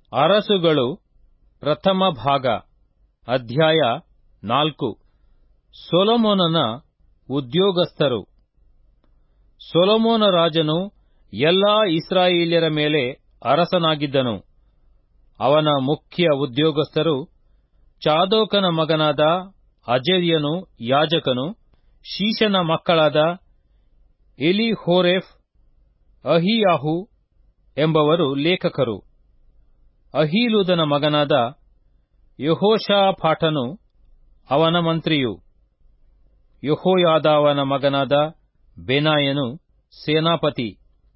ಅರಸುಗಳು ಪ್ರಥಮ ಭಾಗ ಅಧ್ಯಾಯ ನಾಲ್ಕು ಸೊಲೊಮೋನನ ಉದ್ಯೋಗಸ್ಥರು ಸೊಲೊಮೋನ ರಾಜನು ಎಲ್ಲಾ ಇಸ್ರಾಯೇಲ್ಯರ ಮೇಲೆ ಅರಸನಾಗಿದ್ದನು ಅವನ ಮುಖ್ಯ ಉದ್ಯೋಗಸ್ಥರು ಚಾದೋಕನ ಮಗನಾದ ಅಜರ್ಯನು ಯಾಜಕನು ಶೀಷನ ಮಕ್ಕಳಾದ ಎಲಿಹೋರೆಫ್ ಅಹಿಯಾಹು ಎಂಬವರು ಲೇಖಕರು ಅಹೀಲೂದನ ಮಗನಾದ ಯೆಹೋಷಾಫಾಟನು ಅವನ ಮಂತ್ರಿಯು ಯೆಹೋಯಾದಾವನ ಮಗನಾದ ಬೆನಾಯನು ಸೇನಾಪತಿ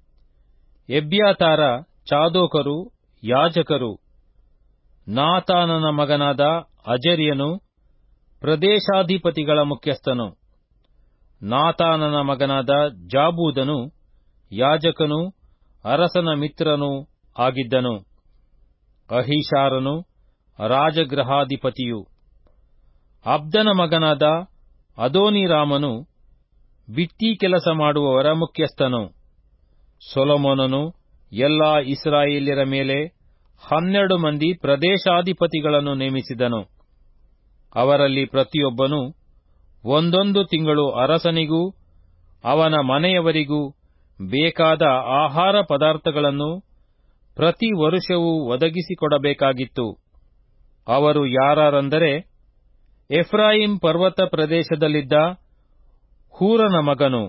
ಎಬ್ಯಾತಾರ ಚಾದೋಕರು ಯಾಜಕರು ನಾತಾನನ ಮಗನಾದ ಅಜರ್ಯನು ಪ್ರದೇಶಾಧಿಪತಿಗಳ ಮುಖ್ಯಸ್ಥನು ನಾತಾನನ ಮಗನಾದ ಜಾಬೂದನು ಯಾಜಕನು ಅರಸನ ಮಿತ್ರನೂ ಆಗಿದ್ದನು ಅಹಿಷಾರನು ರಾಜಗೃಹಾಧಿಪತಿಯು ಅಬ್ದನ ಮಗನಾದ ಅದೋನಿರಾಮನು ಬಿಟ್ಟಿ ಕೆಲಸ ಮಾಡುವವರ ಮುಖ್ಯಸ್ಥನು ಸೊಲೊಮೋನನು ಎಲ್ಲಾ ಇಸ್ರಾಯೇಲ್ಯರ ಮೇಲೆ ಹನ್ನೆರಡು ಮಂದಿ ಪ್ರದೇಶಾಧಿಪತಿಗಳನ್ನು ನೇಮಿಸಿದನು ಅವರಲ್ಲಿ ಪ್ರತಿಯೊಬ್ಬನು ಒಂದೊಂದು ತಿಂಗಳು ಅರಸನಿಗೂ ಅವನ ಮನೆಯವರಿಗೂ ಬೇಕಾದ ಆಹಾರ ಪದಾರ್ಥಗಳನ್ನು ಪ್ರತಿ ವರುಷವೂ ಒದಗಿಸಿಕೊಡಬೇಕಾಗಿತ್ತು ಅವರು ಯಾರೆಂದರೆ ಎಫ್ರಾಯಿಂ ಪರ್ವತ ಪ್ರದೇಶದಲ್ಲಿದ್ದ ಹೂರನ ಮಗನು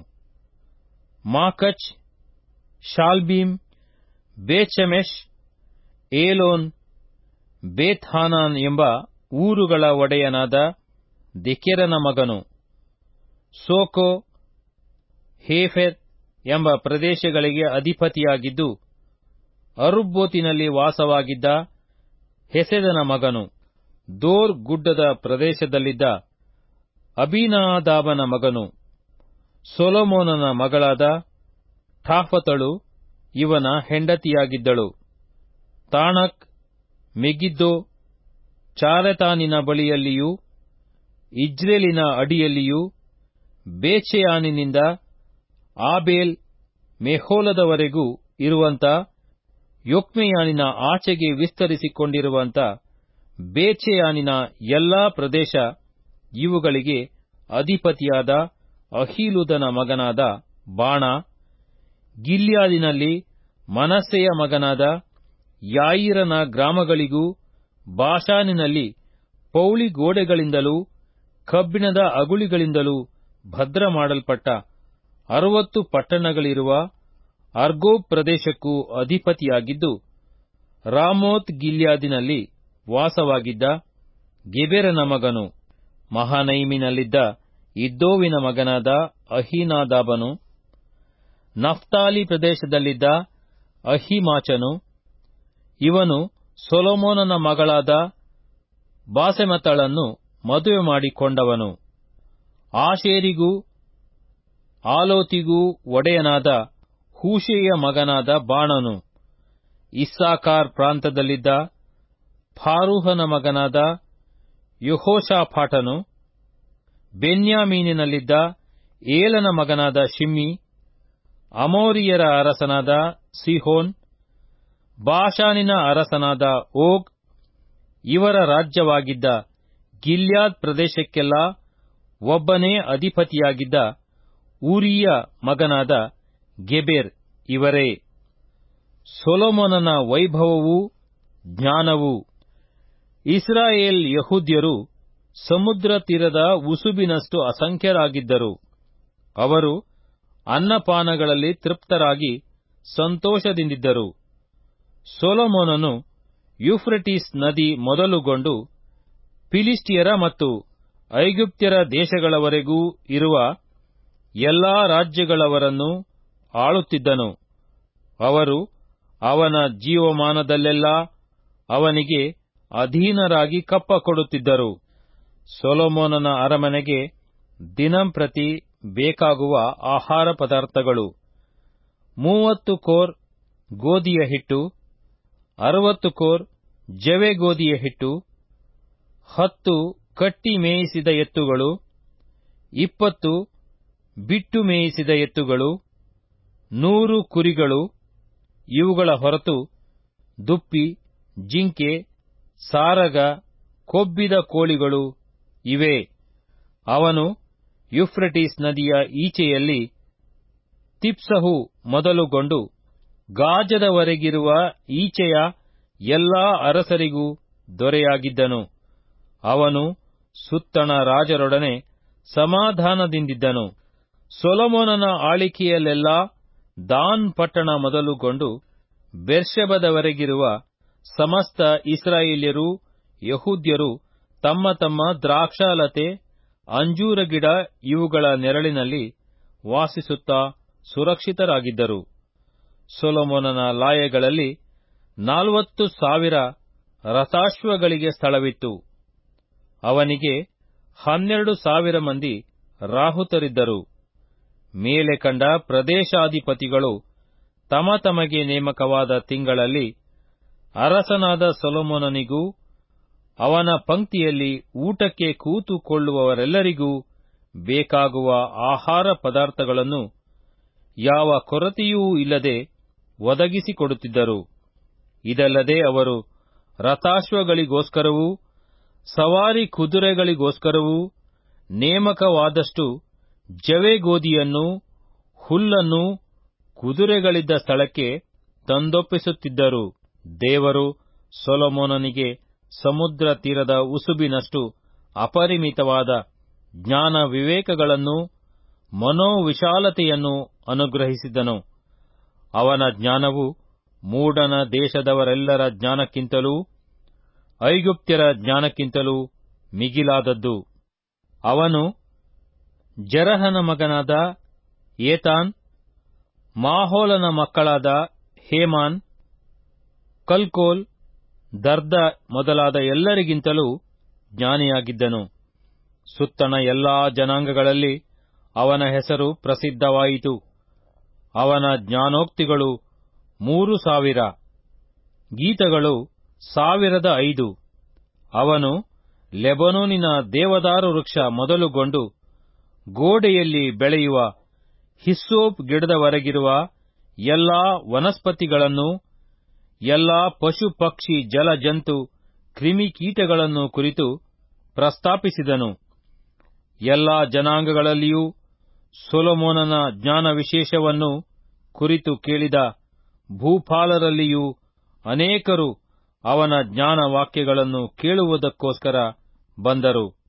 ಮಾಕಚ್ ಶಾಲ್ಬೀಮ್ ಬೇಚಮೆಶ್ ಏಲೋನ್ ಬೇತ್ಹಾನಾನ್ ಎಂಬ ಊರುಗಳ ಒಡೆಯನಾದ ದೆಕೆರನ ಮಗನು ಸೋಕೋ ಹೇಫೆರ್ ಎಂಬ ಪ್ರದೇಶಗಳಿಗೆ ಅಧಿಪತಿಯಾಗಿದ್ದು ಅರುಬ್ಬೋತಿನಲ್ಲಿ ವಾಸವಾಗಿದ್ದ ಹೆಸೆದನ ಮಗನು ದೋರ್ ಗುಡ್ಡದ ಪ್ರದೇಶದಲ್ಲಿದ್ದ ಅಬೀನಾದಾಬನ ಮಗನು ಸೊಲೊಮೋನನ ಮಗಳಾದ ಠಾಫತಳು ಇವನ ಹೆಂಡತಿಯಾಗಿದ್ದಳು ತಾಣಕ್ ಮೆಗಿದ್ದೋ ಚಾರೆತಾನಿನ ಬಳಿಯಲ್ಲಿಯೂ ಇಜ್ರೇಲಿನ ಅಡಿಯಲ್ಲಿಯೂ ಬೇಚೆಯಾನಿನಿಂದ ಆಬೇಲ್ ಮೆಹೋಲದವರೆಗೂ ಇರುವಂತ ಯೊಕ್ಮೆಯಾನಿನ ಆಚೆಗೆ ವಿಸ್ತರಿಸಿಕೊಂಡಿರುವಂತ ಬೇಚೆಯಾನಿನ ಎಲ್ಲಾ ಪ್ರದೇಶ ಇವುಗಳಿಗೆ ಅಧಿಪತಿಯಾದ ಅಹೀಲುದನ ಮಗನಾದ ಬಾಣ ಗಿಲ್ಯಾದಿನಲ್ಲಿ ಮನಸ್ಸೆಯ ಮಗನಾದ ಯಾಯಿರನ ಗ್ರಾಮಗಳಿಗೂ ಬಾಷಾನಿನಲ್ಲಿ ಪೌಳಿ ಗೋಡೆಗಳಿಂದಲೂ ಕಬ್ಬಿಣದ ಅಗುಳಿಗಳಿಂದಲೂ ಭದ್ರ ಮಾಡಲ್ಪಟ್ಟ ಅರವತ್ತು ಪಟ್ಟಣಗಳಿರುವ ಅರ್ಗೋಬ್ ಪ್ರದೇಶಕ್ಕೂ ಅಧಿಪತಿಯಾಗಿದ್ದು ರಾಮೋತ್ ಗಿಲ್ಯಾದಿನಲ್ಲಿ ವಾಸವಾಗಿದ್ದ ಗೆಬೆರನ ಮಗನು ಮಹಾನೈಮಿನಲ್ಲಿದ್ದ ಇದ್ದೋವಿನ ಮಗನಾದ ಅಹೀನಾದಾಬನು ನಫ್ತಾಲಿ ಪ್ರದೇಶದಲ್ಲಿದ್ದ ಅಹಿಮಾಚನು ಇವನು ಸೊಲೊಮೋನನ ಮಗಳಾದ ಬಾಸೆಮತಳನ್ನು ಮದುವೆ ಮಾಡಿಕೊಂಡವನು ಆಶೇರಿಗೂ ಆಲೋತಿಗೂ ಒಡೆಯನಾದ ಹೂಷೆಯ ಮಗನಾದ ಬಾಣನು ಇಸ್ಸಾಕಾರ್ ಪ್ರಾಂತದಲ್ಲಿದ್ದ ಫಾರೂಹನ ಮಗನಾದ ಯೆಹೋಷಾಫಾಟನು ಬೆನ್ಯಾಮೀನಿನಲ್ಲಿದ್ದ ಏಲನ ಮಗನಾದ ಶಿಮ್ಮಿ ಅಮೋರಿಯರ ಅರಸನಾದ ಸಿಹೋನ್ ಬಾಷಾನಿನ ಅರಸನಾದ ಓಗ್ ಇವರ ರಾಜ್ಯವಾಗಿದ್ದ ಗಿಲ್ಯಾದ್ ಪ್ರದೇಶಕ್ಕೆಲ್ಲ ಒಬ್ಬನೇ ಅಧಿಪತಿಯಾಗಿದ್ದ ಊರಿಯ ಮಗನಾದ ಗೆಬೆರ್ ಇವರೇ ಸೊಲೊಮೋನನ ವೈಭವವೂ ಜ್ಞಾನವೂ ಇಸ್ರಾಯೇಲ್ ಯಹೂದ್ಯರು ಸಮುದ್ರ ತೀರದ ಉಸುಬಿನಷ್ಟು ಅಸಂಖ್ಯರಾಗಿದ್ದರು ಅವರು ಅನ್ನಪಾನಗಳಲ್ಲಿ ತೃಪ್ತರಾಗಿ ಸಂತೋಷದಿಂದಿದ್ದರು ಸೊಲೊಮೋನನು ಯುಫ್ರೆಟಿಸ್ ನದಿ ಮೊದಲುಗೊಂಡು ಫಿಲಿಸ್ಟಿಯರ ಮತ್ತು ಐಗುಪ್ತ್ಯರ ದೇಶಗಳವರೆಗೂ ಇರುವ ಎಲ್ಲಾ ರಾಜ್ಯಗಳವರನ್ನು ಆಳುತ್ತಿದ್ದನು ಅವರು ಅವನ ಜೀವಮಾನದಲ್ಲೆಲ್ಲ ಅವನಿಗೆ ಅಧೀನರಾಗಿ ಕಪ್ಪ ಕೊಡುತ್ತಿದ್ದರು ಸೊಲೊಮೋನನ ಅರಮನೆಗೆ ದಿನಂಪ್ರತಿ ಬೇಕಾಗುವ ಆಹಾರ ಪದಾರ್ಥಗಳು ಮೂವತ್ತು ಕೋರ್ ಗೋಧಿಯ ಹಿಟ್ಟು ಅರವತ್ತು ಕೋರ್ ಜವೆ ಗೋಧಿಯ ಹಿಟ್ಟು ಹತ್ತು ಕಟ್ಟಿ ಮೇಯಿಸಿದ ಎತ್ತುಗಳು ಇಪ್ಪತ್ತು ಬಿಟ್ಟು ಮೇಯಿಸಿದ ಎತ್ತುಗಳು ನೂರು ಕುರಿಗಳು ಇವುಗಳ ಹೊರತು ದುಪ್ಪಿ ಜಿಂಕೆ ಸಾರಗ ಕೊಬ್ಬಿದ ಕೋಳಿಗಳು ಇವೆ ಅವನು ಯುಫ್ರಟಿಸ್ ನದಿಯ ಈಚೆಯಲ್ಲಿ ತಿಪ್ಸಹು ಮೊದಲುಗೊಂಡು ಗಾಜದವರೆಗಿರುವ ಈಚೆಯ ಎಲ್ಲಾ ಅರಸರಿಗೂ ದೊರೆಯಾಗಿದ್ದನು ಅವನು ಸುತ್ತಣ ರಾಜರೊಡನೆ ಸಮಾಧಾನದಿಂದಿದ್ದನು ಸೊಲೊಮೋನನ ಆಳಿಕೆಯಲ್ಲೆಲ್ಲಾ ದಾನ್ ಪಟ್ಟಣ ಮೊದಲುಗೊಂಡು ಬೆರ್ಷೆಬದವರೆಗಿರುವ ಸಮಸ್ತ ಇಸ್ರಾಯೇಲ್ಯರೂ ಯಹೂದ್ಯರು ತಮ್ಮ ತಮ್ಮ ದ್ರಾಕ್ಷಾಲತೆ ಅಂಜೂರ ಗಿಡ ಇವುಗಳ ನೆರಳಿನಲ್ಲಿ ವಾಸಿಸುತ್ತಾ ಸುರಕ್ಷಿತರಾಗಿದ್ದರು ಸೊಲೊಮೋನನ ಲಾಯಗಳಲ್ಲಿ ನಾಲ್ವತ್ತು ಸಾವಿರ ರಥಾಶ್ವಗಳಿಗೆ ಸ್ಥಳವಿತ್ತು ಅವನಿಗೆ ಹನ್ನೆರಡು ಸಾವಿರ ಮಂದಿ ರಾಹುತರಿದ್ದರು ಮೇಲೆ ಕಂಡ ಪ್ರದೇಶಾಧಿಪತಿಗಳು ತಮ ತಮಗೆ ನೇಮಕವಾದ ತಿಂಗಳಲ್ಲಿ ಅರಸನಾದ ಸೊಲೊಮೋನನಿಗೂ ಅವನ ಪಂಕ್ತಿಯಲ್ಲಿ ಊಟಕ್ಕೆ ಕೂತುಕೊಳ್ಳುವವರೆಲ್ಲರಿಗೂ ಬೇಕಾಗುವ ಆಹಾರ ಪದಾರ್ಥಗಳನ್ನು ಯಾವ ಕೊರತೆಯೂ ಇಲ್ಲದೆ ಒದಗಿಸಿಕೊಡುತ್ತಿದ್ದರು ಇದಲ್ಲದೆ ಅವರು ರಥಾಶ್ವಗಳಿಗೋಸ್ಕರವೂ ಸವಾರಿ ಕುದುರೆಗಳಿಗೋಸ್ಕರವೂ ನೇಮಕವಾದಷ್ಟು ಜವೆಗೋದಿಯನ್ನು ಹುಲ್ಲನ್ನು ಕುದುರೆಗಳಿದ್ದ ಸ್ಥಳಕ್ಕೆ ತಂದೊಪ್ಪಿಸುತ್ತಿದ್ದರು ದೇವರು ಸೊಲೊಮೋನನಿಗೆ ಸಮುದ್ರ ತೀರದ ಉಸುಬಿನಷ್ಟು ಅಪರಿಮಿತವಾದ ಜ್ಞಾನ ವಿವೇಕಗಳನ್ನು ಮನೋವಿಶಾಲತೆಯನ್ನು ಅನುಗ್ರಹಿಸಿದನು ಅವನ ಜ್ಞಾನವು ಮೂಡನ ದೇಶದವರೆಲ್ಲರ ಜ್ಞಾನಕ್ಕಿಂತಲೂ ಐಗುಪ್ತ್ಯರ ಜ್ಞಾನಕ್ಕಿಂತಲೂ ಮಿಗಿಲಾದದ್ದು ಅವನು ಜೆರಹನ ಮಗನಾದ ಏತಾನ್ ಮಾಹೋಲನ ಮಕ್ಕಳಾದ ಹೇಮಾನ್ ಕಲ್ಕೋಲ್ ದರ್ದ ಮೊದಲಾದ ಎಲ್ಲರಿಗಿಂತಲೂ ಜ್ಞಾನಿಯಾಗಿದ್ದನು ಸುತ್ತಣ ಎಲ್ಲಾ ಜನಾಂಗಗಳಲ್ಲಿ ಅವನ ಹೆಸರು ಪ್ರಸಿದ್ಧವಾಯಿತು ಅವನ ಜ್ಞಾನೋಕ್ತಿಗಳು ಮೂರು ಸಾವಿರ ಗೀತಗಳು ಸಾವಿರದ ಐದು ಅವನು ಲೆಬನೋನಿನ ದೇವದಾರು ವೃಕ್ಷ ಮೊದಲುಗೊಂಡು ಗೋಡೆಯಲ್ಲಿ ಬೆಳೆಯುವ ಹಿಸ್ಸೋಪ್ ಗಿಡದವರೆಗಿರುವ ಎಲ್ಲಾ ವನಸ್ಪತಿಗಳನ್ನು ಎಲ್ಲಾ ಪಶು ಪಕ್ಷಿ ಜಲ ಜಂತು ಕ್ರಿಮಿಕೀಟಗಳನ್ನು ಕುರಿತು ಪ್ರಸ್ತಾಪಿಸಿದನು ಎಲ್ಲಾ ಜನಾಂಗಗಳಲ್ಲಿಯೂ ಸೊಲೊಮೋನನ ಜ್ಞಾನ ವಿಶೇಷವನ್ನು ಕುರಿತು ಕೇಳಿದ ಭೂಪಾಲರಲ್ಲಿಯೂ ಅನೇಕರು ಅವನ ಜ್ಞಾನ ವಾಕ್ಯಗಳನ್ನು ಕೇಳುವುದಕ್ಕೋಸ್ಕರ ಬಂದರು